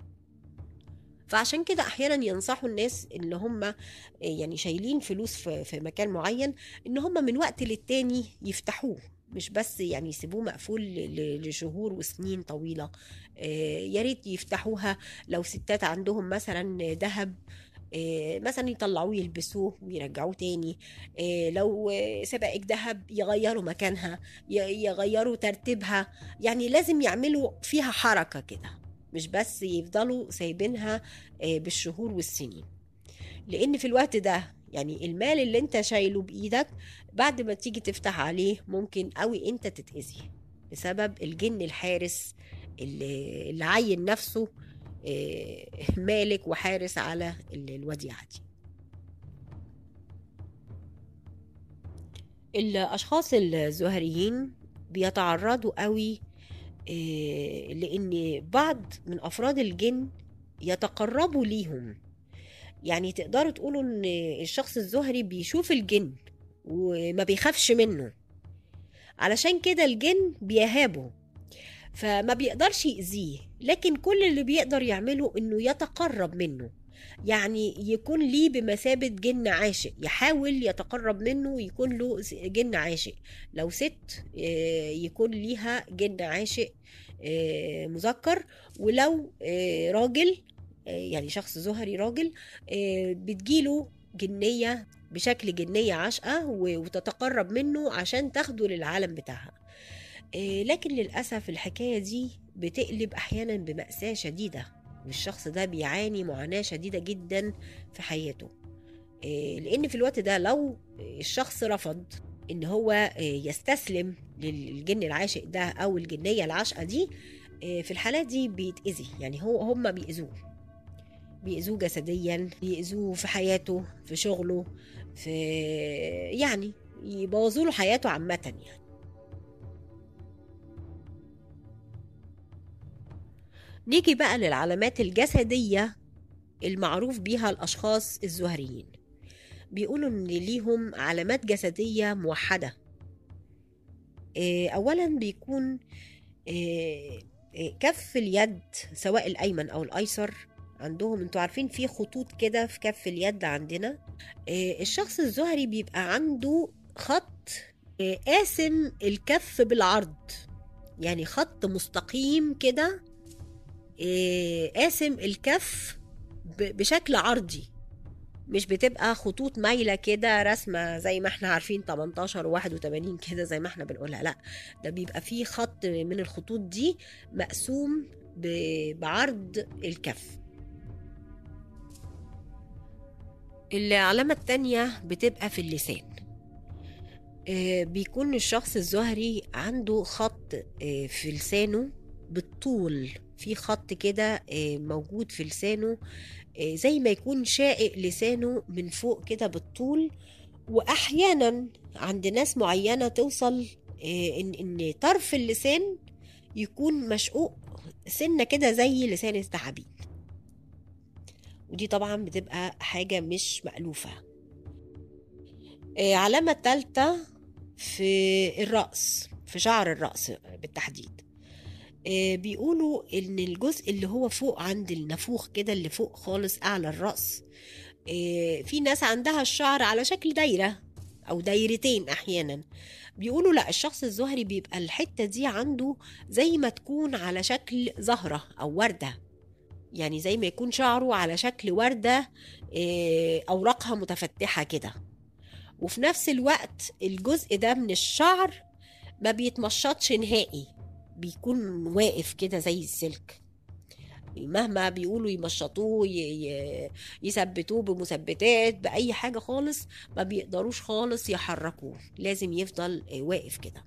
فعشان كده احيانا ينصحوا الناس اللي هم يعني شايلين فلوس في في مكان معين ان هم من وقت للتاني يفتحوه مش بس يعني يسيبوه مقفول ل- ل- لشهور وسنين طويله آه، يا ريت يفتحوها لو ستات عندهم مثلا ذهب آه، مثلا يطلعوه يلبسوه ويرجعوه تاني آه، لو آه، سبائك ذهب يغيروا مكانها ي- يغيروا ترتيبها يعني لازم يعملوا فيها حركة كده مش بس يفضلوا سايبينها آه، بالشهور والسنين لان في الوقت ده يعني المال اللي انت شايله بايدك بعد ما تيجي تفتح عليه ممكن قوي انت تتأذي بسبب الجن الحارس اللي, اللي عين نفسه آه، مالك وحارس على ال- الوديعة دي الأشخاص الزهريين بيتعرضوا قوي آه، لأن بعض من أفراد الجن يتقربوا ليهم يعني تقدروا تقولوا إن الشخص الزهري بيشوف الجن وما بيخافش منه علشان كده الجن بيهابه فما بيقدرش يأذيه لكن كل اللي بيقدر يعمله إنه يتقرب منه يعني يكون ليه بمثابة جن عاشق يحاول يتقرب منه ويكون له جن عاشق لو ست آه، يكون ليها جن عاشق آه، مذكر ولو آه، راجل آه، يعني شخص زهري راجل آه، بتجيله جنية بشكل جنية عاشقة و- وتتقرب منه عشان تاخده للعالم بتاعها آه، لكن للأسف الحكاية دي بتقلب أحيانا بمأساة شديدة والشخص ده بيعاني معاناة شديدة جدا في حياته آه، لأن في الوقت ده لو الشخص رفض إن هو آه، يستسلم للجن العاشق ده أو الجنية العاشقة دي آه، في الحالات دي بيتأذي يعني هو هم بيأذوه بيأذوه جسديا بيأذوه في حياته في شغله في يعني يبوظوا له حياته عامة يعني نيجي بقى للعلامات الجسدية المعروف بيها الأشخاص الزهريين بيقولوا إن ليهم علامات جسدية موحدة آه، أولا بيكون آه، آه، كف اليد سواء الايمن او الايسر عندهم انتوا عارفين في خطوط كده في كف اليد عندنا آه، الشخص الزهري بيبقى عنده خط آه، قاسم الكف بالعرض يعني خط مستقيم كده آه، قاسم الكف ب- بشكل عرضي مش بتبقى خطوط مايله كده رسمه زي ما احنا عارفين 18 و 81 كده زي ما احنا بنقولها لا ده بيبقى فيه خط من الخطوط دي مقسوم ب- بعرض الكف العلامة التانية بتبقى في اللسان آه، بيكون الشخص الزهري عنده خط آه، في لسانه بالطول في خط كده آه، موجود في لسانه آه، زي ما يكون شائق لسانه من فوق كده بالطول واحيانا عند ناس معينه توصل آه، ان ان طرف اللسان يكون مشقوق سنه كده زي لسان الثعابين ودي طبعا بتبقى حاجه مش مألوفه آه، علامه الثالثه في الرأس في شعر الرأس بالتحديد آه، بيقولوا ان الجزء اللي هو فوق عند النافوخ كده اللي فوق خالص اعلى الرأس آه، في ناس عندها الشعر على شكل دايرة او دايرتين احيانا بيقولوا لا الشخص الزهري بيبقى الحتة دي عنده زي ما تكون على شكل زهرة او وردة يعني زي ما يكون شعره على شكل وردة آه، اوراقها متفتحة كده وفي نفس الوقت الجزء ده من الشعر ما بيتمشطش نهائي بيكون واقف كده زي السلك مهما بيقولوا يمشطوه ي- ي- يثبتوه بمثبتات بأي حاجة خالص ما بيقدروش خالص يحركوه لازم يفضل آه، واقف كده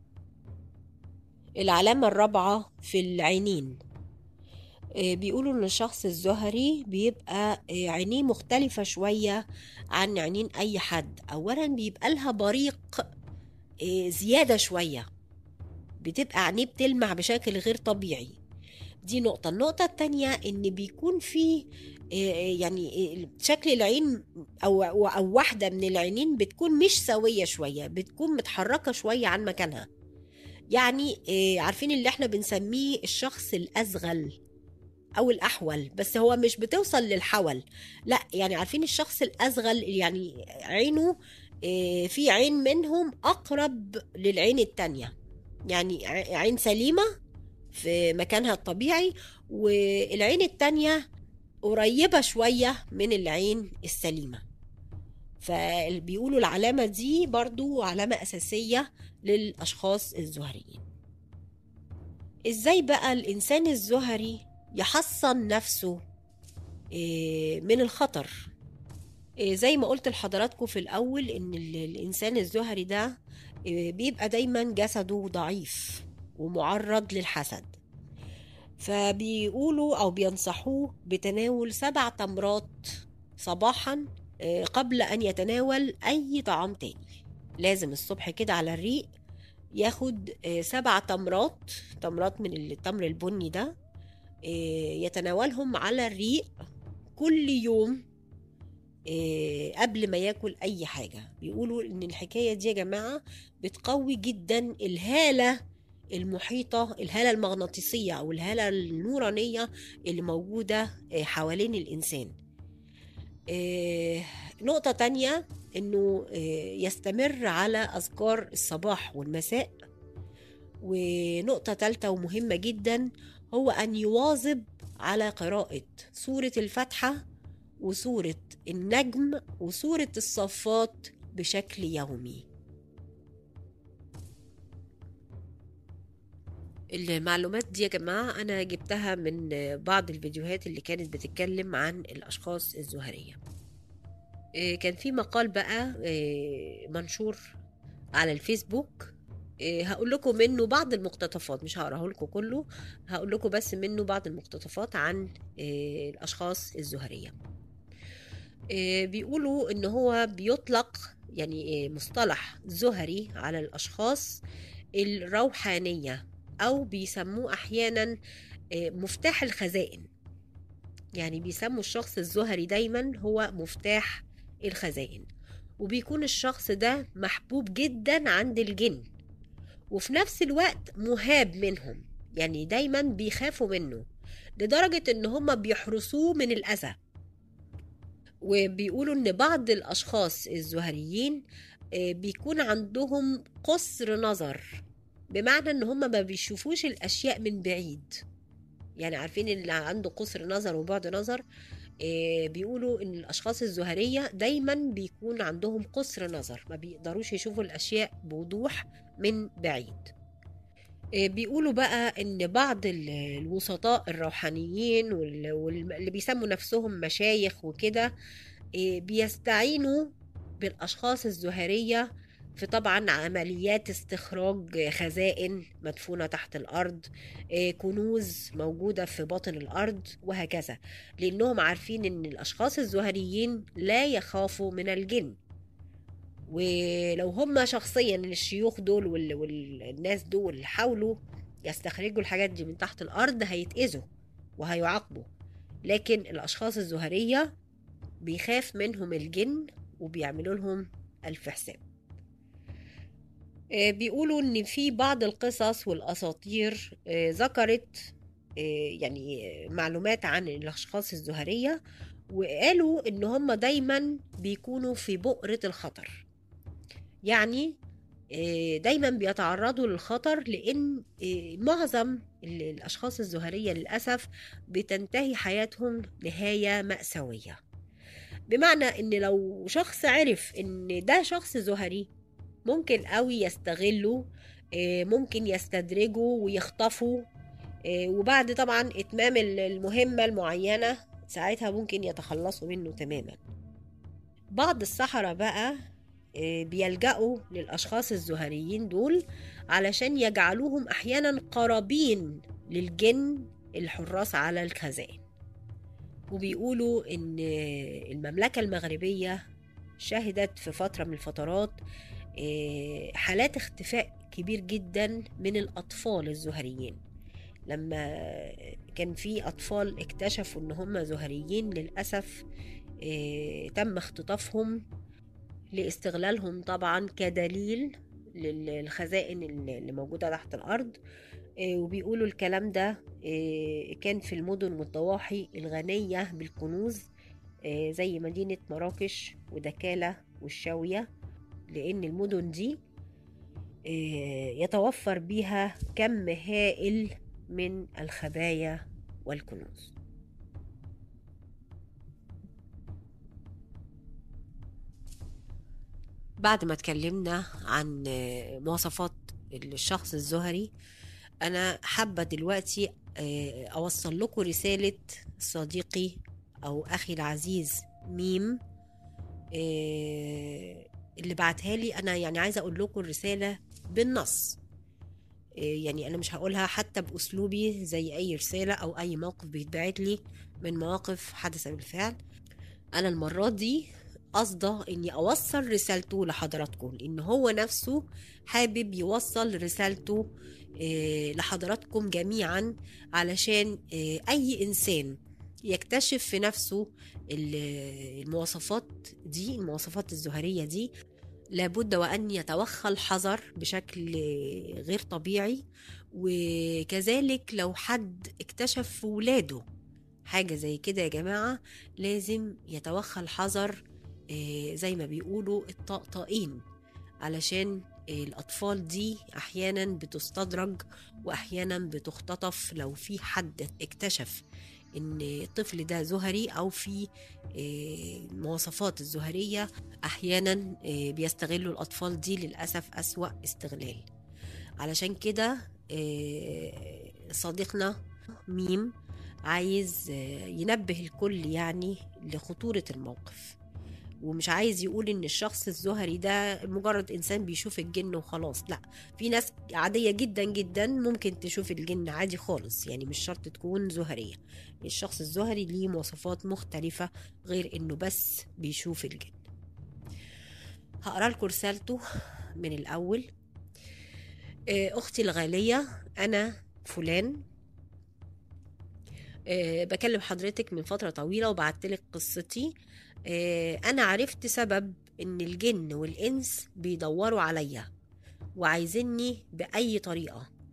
العلامة الرابعة في العينين آه، بيقولوا ان الشخص الزهري بيبقى آه، عينيه مختلفة شوية عن عينين اي حد اولا بيبقى لها بريق آه، زيادة شوية بتبقى عينيه بتلمع بشكل غير طبيعي دي نقطة النقطة التانية ان بيكون في آه، يعني آه، شكل العين او او واحدة من العينين بتكون مش سوية شوية بتكون متحركة شوية عن مكانها يعني آه، عارفين اللي احنا بنسميه الشخص الأزغل أو الأحول بس هو مش بتوصل للحول لا يعني عارفين الشخص الأزغل يعني عينه آه، في عين منهم أقرب للعين التانية يعني ع- عين سليمة في مكانها الطبيعي والعين التانية قريبة شوية من العين السليمة فبيقولوا العلامة دي برضو علامة أساسية للأشخاص الزهريين إزاي بقى الإنسان الزهري يحصن نفسه إيه، من الخطر إيه، زي ما قلت لحضراتكم في الأول إن ال- الإنسان الزهري ده إيه، بيبقى دايما جسده ضعيف ومعرض للحسد فبيقولوا أو بينصحوه بتناول سبع تمرات صباحا إيه، قبل أن يتناول أي طعام تاني لازم الصبح كده على الريق ياخد آه، سبع تمرات تمرات من التمر البني ده آه، يتناولهم على الريق كل يوم آه، قبل ما ياكل اي حاجه بيقولوا ان الحكايه دي يا جماعه بتقوي جدا الهاله المحيطه الهاله المغناطيسيه او الهاله النورانيه اللي موجوده آه، حوالين الانسان آه، نقطه تانية انه آه، يستمر على اذكار الصباح والمساء ونقطه ثالثه ومهمه جدا هو ان يواظب على قراءه سوره الفاتحه وسوره النجم وسوره الصفات بشكل يومي المعلومات دي يا جماعة أنا جبتها من بعض الفيديوهات اللي كانت بتتكلم عن الأشخاص الزهرية إيه، كان في مقال بقى إيه، منشور على الفيسبوك إيه، هقول لكم منه بعض المقتطفات مش هقراه لكم كله هقول لكم بس منه بعض المقتطفات عن إيه، الأشخاص الزهرية إيه، بيقولوا إن هو بيطلق يعني إيه، مصطلح زهري على الأشخاص الروحانية أو بيسموه أحيانا إيه، مفتاح الخزائن يعني بيسموا الشخص الزهري دايما هو مفتاح الخزائن وبيكون الشخص ده محبوب جدا عند الجن وفي نفس الوقت مهاب منهم يعني دايما بيخافوا منه لدرجة ان هم بيحرسوه من الأذى وبيقولوا ان بعض الأشخاص الزهريين آه، بيكون عندهم قصر نظر بمعنى ان هم ما بيشوفوش الأشياء من بعيد يعني عارفين اللي عنده قصر نظر وبعد نظر آه، بيقولوا ان الاشخاص الزهريه دايما بيكون عندهم قصر نظر ما بيقدروش يشوفوا الاشياء بوضوح من بعيد آه، بيقولوا بقى ان بعض ال- الوسطاء الروحانيين وال- واللي بيسموا نفسهم مشايخ وكده آه، بيستعينوا بالاشخاص الزهريه في طبعا عمليات استخراج خزائن مدفونه تحت الارض آه، كنوز موجوده في باطن الارض وهكذا لانهم عارفين ان الاشخاص الزهريين لا يخافوا من الجن ولو هم شخصيا الشيوخ دول وال- والناس دول حاولوا يستخرجوا الحاجات دي من تحت الارض هيتاذوا وهيعاقبوا لكن الاشخاص الزهريه بيخاف منهم الجن وبيعملوا لهم الف حساب آه، بيقولوا ان في بعض القصص والاساطير آه، ذكرت آه، يعني آه، معلومات عن الاشخاص الزهريه وقالوا ان هم دايما بيكونوا في بؤره الخطر يعني آه، دايما بيتعرضوا للخطر لان آه، معظم ال- الاشخاص الزهريه للاسف بتنتهي حياتهم نهايه ماساويه بمعنى ان لو شخص عرف ان ده شخص زهري ممكن قوي يستغله آه، ممكن يستدرجه ويخطفه آه، وبعد طبعا اتمام ال- المهمه المعينه ساعتها ممكن يتخلصوا منه تماما بعض السحرة بقى آه، بيلجأوا للأشخاص الزهريين دول علشان يجعلوهم أحيانا قرابين للجن الحراس على الخزائن وبيقولوا إن المملكة المغربية شهدت في فترة من الفترات آه، حالات اختفاء كبير جدا من الأطفال الزهريين لما كان في أطفال اكتشفوا إن هم زهريين للأسف آه، تم اختطافهم لاستغلالهم طبعا كدليل للخزائن اللي موجودة تحت الأرض آه، وبيقولوا الكلام ده آه، كان في المدن والضواحي الغنية بالكنوز آه، زي مدينة مراكش ودكالة والشاوية لأن المدن دي آه، يتوفر بيها كم هائل من الخبايا والكنوز بعد ما اتكلمنا عن آه، مواصفات الشخص الزهري انا حابة دلوقتي آه، اوصل لكم رسالة صديقي او اخي العزيز ميم آه، اللي بعتها لي انا يعني عايزة اقول لكم الرسالة بالنص آه، يعني انا مش هقولها حتى باسلوبي زي اي رسالة او اي موقف بيتبعت لي من مواقف حدث بالفعل انا المرة دي قصده اني اوصل رسالته لحضراتكم لان هو نفسه حابب يوصل رسالته آه، لحضراتكم جميعا علشان آه، اي انسان يكتشف في نفسه ال- المواصفات دي المواصفات الزهرية دي لابد وأن يتوخى الحذر بشكل غير طبيعي وكذلك لو حد اكتشف في ولاده حاجة زي كده يا جماعة لازم يتوخى الحذر آه، زي ما بيقولوا الطقطقين علشان آه، الأطفال دي أحيانا بتستدرج وأحيانا بتختطف لو في حد اكتشف إن الطفل ده زهري أو في آه، مواصفات الزهرية أحيانا آه، بيستغلوا الأطفال دي للأسف أسوأ استغلال علشان كده آه، صديقنا ميم عايز آه، ينبه الكل يعني لخطورة الموقف ومش عايز يقول ان الشخص الزهري ده مجرد انسان بيشوف الجن وخلاص لا في ناس عادية جدا جدا ممكن تشوف الجن عادي خالص يعني مش شرط تكون زهرية الشخص الزهري ليه مواصفات مختلفة غير انه بس بيشوف الجن هقرا لكم رسالته من الاول آه، اختي الغالية انا فلان آه، بكلم حضرتك من فترة طويلة وبعتلك قصتي آه، أنا عرفت سبب إن الجن والإنس بيدوروا عليا وعايزيني بأي طريقة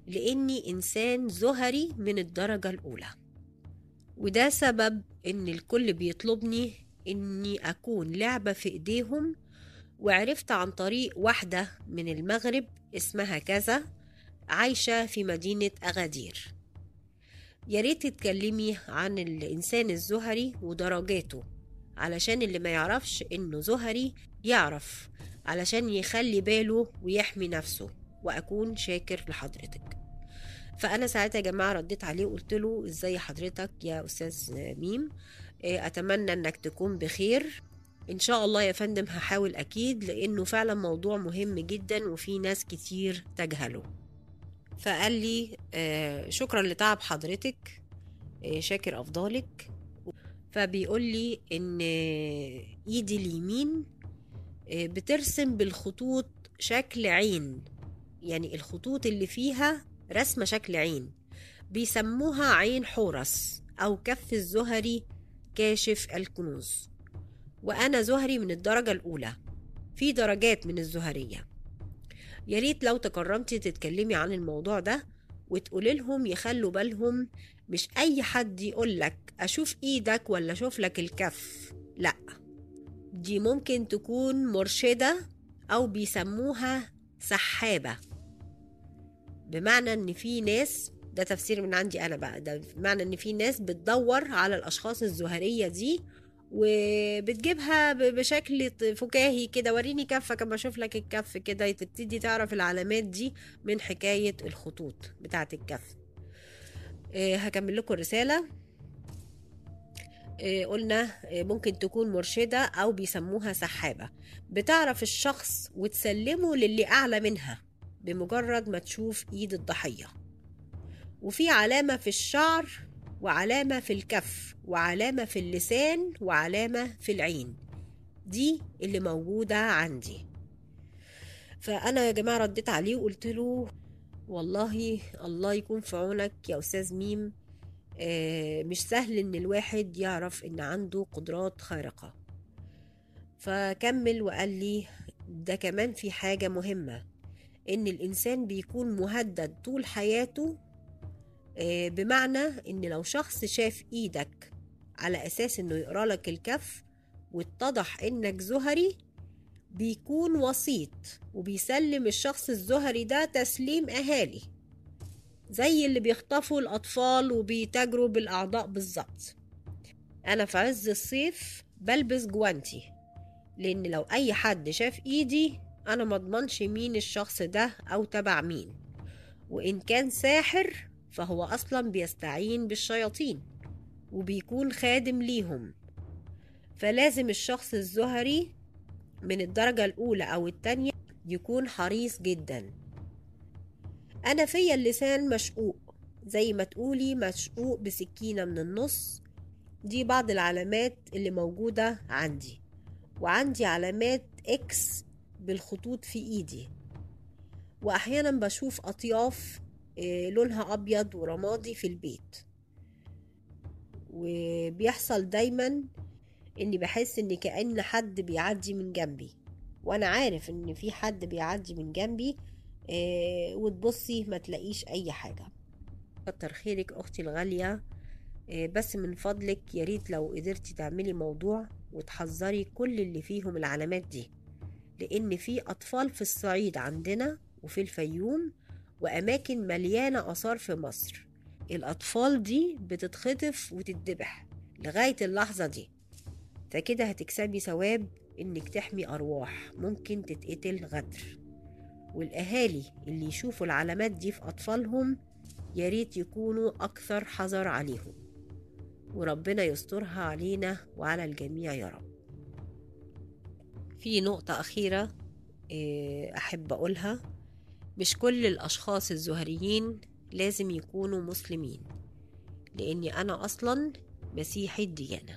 لاني انسان زهري من الدرجه الاولى وده سبب ان الكل بيطلبني اني اكون لعبه في ايديهم وعرفت عن طريق واحده من المغرب اسمها كذا عايشه في مدينه اغادير يا ريت تتكلمي عن الانسان الزهري ودرجاته علشان اللي ما يعرفش انه زهري يعرف علشان يخلي باله ويحمي نفسه واكون شاكر لحضرتك فانا ساعتها يا جماعه رديت عليه وقلت له ازاي حضرتك يا استاذ ميم إيه، اتمنى انك تكون بخير ان شاء الله يا فندم هحاول اكيد لانه فعلا موضوع مهم جدا وفي ناس كتير تجهله فقال لي آه، شكرا لتعب حضرتك آه، شاكر افضالك فبيقول لي ان ايدي اليمين آه، بترسم بالخطوط شكل عين يعني الخطوط اللي فيها رسمة شكل عين بيسموها عين حورس أو كف الزهري كاشف الكنوز وأنا زهري من الدرجة الأولى في درجات من الزهرية يا ريت لو تكرمتي تتكلمي عن الموضوع ده وتقولي لهم يخلوا بالهم مش أي حد يقولك أشوف إيدك ولا أشوف لك الكف لأ دي ممكن تكون مرشدة أو بيسموها سحابة بمعنى إن في ناس ده تفسير من عندي أنا بقى ده بمعنى إن في ناس بتدور على الأشخاص الزهرية دي وبتجيبها ب- بشكل ط- فكاهي كده وريني كفك اما اشوف لك الكف كده تبتدي تعرف العلامات دي من حكاية الخطوط بتاعة الكف آه، هكمل لكم الرسالة آه، قلنا آه، ممكن تكون مرشدة أو بيسموها سحابة بتعرف الشخص وتسلمه للي أعلى منها بمجرد ما تشوف إيد الضحية وفي علامة في الشعر وعلامة في الكف وعلامة في اللسان وعلامة في العين دي اللي موجودة عندي فأنا يا جماعة رديت عليه وقلت له والله الله يكون في عونك يا أستاذ ميم آه، مش سهل إن الواحد يعرف إن عنده قدرات خارقة فكمل وقال لي ده كمان في حاجة مهمة إن الإنسان بيكون مهدد طول حياته آه، بمعنى إن لو شخص شاف إيدك على أساس إنه يقرأ لك الكف واتضح إنك زهري بيكون وسيط وبيسلم الشخص الزهري ده تسليم أهالي زي اللي بيخطفوا الأطفال وبيتاجروا بالأعضاء بالظبط أنا في عز الصيف بلبس جوانتي لأن لو أي حد شاف إيدي أنا مضمنش مين الشخص ده أو تبع مين وإن كان ساحر فهو أصلا بيستعين بالشياطين وبيكون خادم ليهم فلازم الشخص الزهري من الدرجة الأولى أو التانية يكون حريص جدا أنا فيا اللسان مشقوق زي ما تقولي مشقوق بسكينة من النص دي بعض العلامات اللي موجودة عندي وعندي علامات إكس بالخطوط في إيدي وأحيانا بشوف أطياف آه، لونها أبيض ورمادي في البيت وبيحصل دايما إني بحس إن كأن حد بيعدي من جنبي وأنا عارف إن في حد بيعدي من جنبي آه، وتبصي ما تلاقيش أي حاجة كتر خيرك أختي الغالية آه، بس من فضلك يا ريت لو قدرتي تعملي موضوع وتحذري كل اللي فيهم العلامات دي لأن في أطفال في الصعيد عندنا وفي الفيوم وأماكن مليانة آثار في مصر الأطفال دي بتتخطف وتتذبح لغاية اللحظة دي فكده هتكسبي ثواب إنك تحمي أرواح ممكن تتقتل غدر والأهالي اللي يشوفوا العلامات دي في أطفالهم يا ريت يكونوا أكثر حذر عليهم وربنا يسترها علينا وعلى الجميع يا رب في نقطة أخيرة إيه، أحب أقولها مش كل الأشخاص الزهريين لازم يكونوا مسلمين لأني أنا أصلا مسيحي الديانة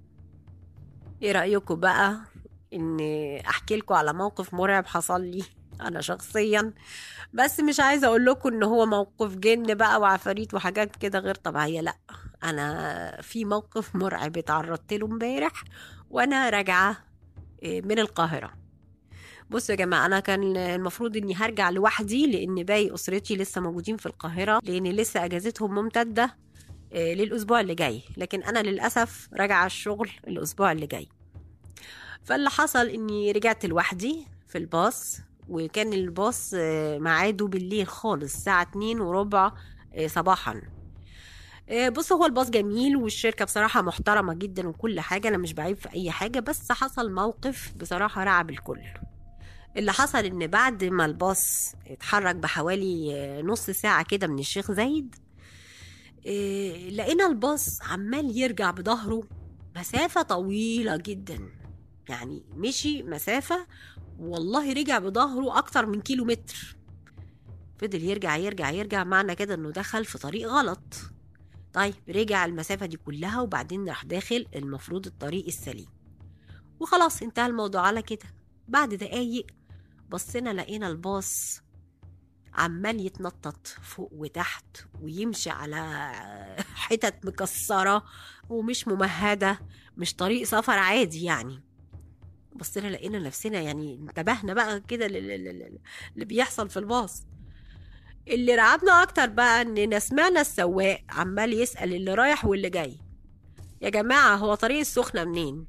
ايه رأيكم بقى ان احكي لكم على موقف مرعب حصل لي انا شخصيا بس مش عايزه اقول لكم ان هو موقف جن بقى وعفاريت وحاجات كده غير طبيعيه لا انا في موقف مرعب اتعرضت له امبارح وانا راجعه إيه، من القاهره بصوا يا جماعه انا كان المفروض اني هرجع لوحدي لان باقي اسرتي لسه موجودين في القاهره لان لسه اجازتهم ممتده إيه، للاسبوع اللي جاي لكن انا للاسف راجعه الشغل الاسبوع اللي جاي فاللي حصل اني رجعت لوحدي في الباص وكان الباص آه، ميعاده بالليل خالص الساعة اتنين وربع آه، صباحا آه، بص هو الباص جميل والشركة بصراحة محترمة جدا وكل حاجة أنا مش بعيب في أي حاجة بس حصل موقف بصراحة رعب الكل اللي حصل إن بعد ما الباص اتحرك بحوالي آه، نص ساعة كده من الشيخ زايد آه، لقينا الباص عمال يرجع بظهره مسافة طويلة جدا يعني مشي مسافة والله رجع بظهره أكتر من كيلو متر فضل يرجع يرجع يرجع معنى كده إنه دخل في طريق غلط طيب رجع المسافة دي كلها وبعدين راح داخل المفروض الطريق السليم وخلاص انتهى الموضوع على كده بعد دقايق بصينا لقينا الباص عمال يتنطط فوق وتحت ويمشي على حتت مكسرة ومش ممهدة مش طريق سفر عادي يعني بصينا لقينا نفسنا يعني انتبهنا بقى كده لل- لل- لل- اللي بيحصل في الباص اللي رعبنا اكتر بقى اننا سمعنا السواق عمال يسأل اللي رايح واللي جاي يا جماعة هو طريق السخنة منين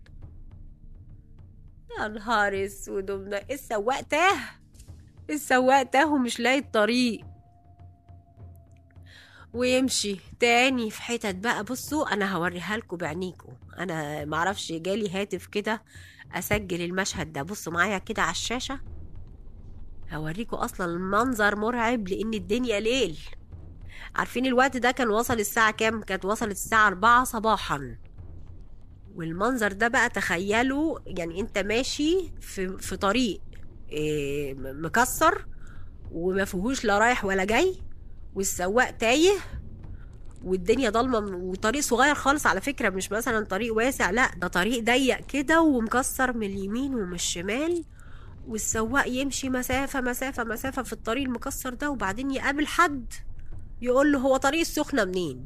يا نهار اسود ومن- السواق تاه السواق تاه ومش لاقي الطريق ويمشي تاني في حتت بقى بصوا انا هوريها لكم بعينيكم انا معرفش جالي هاتف كده اسجل المشهد ده بصوا معايا كده على الشاشه هوريكم اصلا المنظر مرعب لان الدنيا ليل عارفين الوقت ده كان وصل الساعه كام كانت وصلت الساعه 4 صباحا والمنظر ده بقى تخيلوا يعني انت ماشي في في طريق إيه، م- مكسر وما فيهوش لا رايح ولا جاي والسواق تايه والدنيا ضلمه من- وطريق صغير خالص على فكره مش مثلا طريق واسع لا ده طريق ضيق كده ومكسر من اليمين ومن الشمال والسواق يمشي مسافه مسافه مسافه في الطريق المكسر ده وبعدين يقابل حد يقول له هو طريق السخنه منين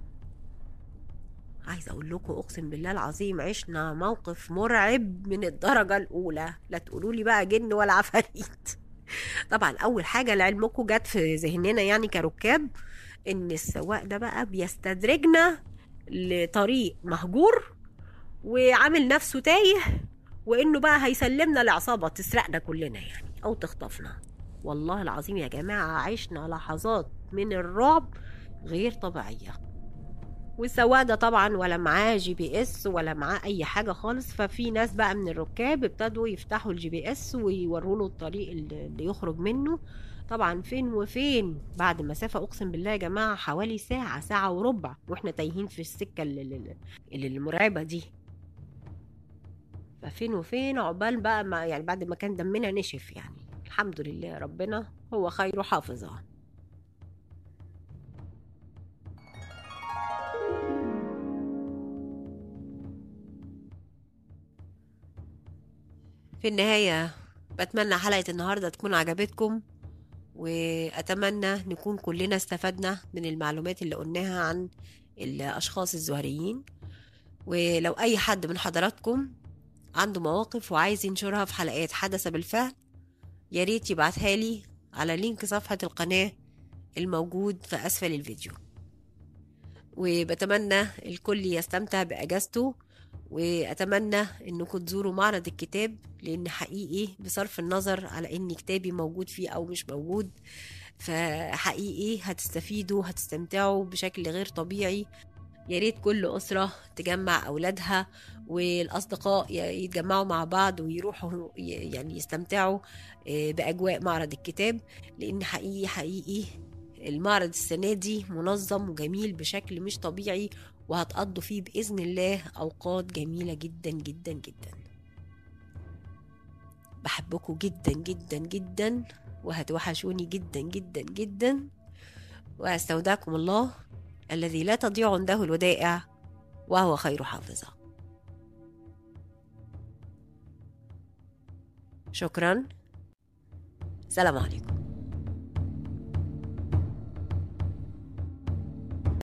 عايزه اقول لكم اقسم بالله العظيم عشنا موقف مرعب من الدرجه الاولى لا تقولوا لي بقى جن ولا عفاريت طبعا اول حاجه لعلمكم جت في ذهننا يعني كركاب ان السواق ده بقى بيستدرجنا لطريق مهجور وعامل نفسه تايه وانه بقى هيسلمنا لعصابه تسرقنا كلنا يعني او تخطفنا والله العظيم يا جماعه عشنا لحظات من الرعب غير طبيعيه والسواق ده طبعا ولا معاه جي بي اس ولا معاه اي حاجه خالص ففي ناس بقى من الركاب ابتدوا يفتحوا الجي بي اس ويوروا له الطريق اللي اللي يخرج منه طبعا فين وفين بعد مسافة أقسم بالله يا جماعة حوالي ساعة ساعة وربع وإحنا تايهين في السكة اللي, اللي, اللي المرعبة دي ففين وفين عقبال بقى ما يعني بعد ما كان دمنا نشف يعني الحمد لله ربنا هو خير حافظا في النهاية بتمنى حلقة النهاردة تكون عجبتكم وأتمنى نكون كلنا استفدنا من المعلومات اللي قلناها عن الأشخاص الزهريين ولو أي حد من حضراتكم عنده مواقف وعايز ينشرها في حلقات حدث بالفعل يا ريت يبعتها لي على لينك صفحة القناة الموجود في أسفل الفيديو وبتمنى الكل يستمتع بأجازته وأتمنى إنكم تزوروا معرض الكتاب لأن حقيقي بصرف النظر على إن كتابي موجود فيه أو مش موجود فحقيقي هتستفيدوا هتستمتعوا بشكل غير طبيعي يا ريت كل أسرة تجمع أولادها والأصدقاء ي- يتجمعوا مع بعض ويروحوا ي- يعني يستمتعوا آه، بأجواء معرض الكتاب لأن حقيقي حقيقي المعرض السنة دي منظم وجميل بشكل مش طبيعي وهتقضوا فيه بإذن الله أوقات جميلة جدا جدا جدا بحبكم جدا جدا جدا وهتوحشوني جدا جدا جدا وأستودعكم الله الذي لا تضيع عنده الودائع وهو خير حافظة شكرا سلام عليكم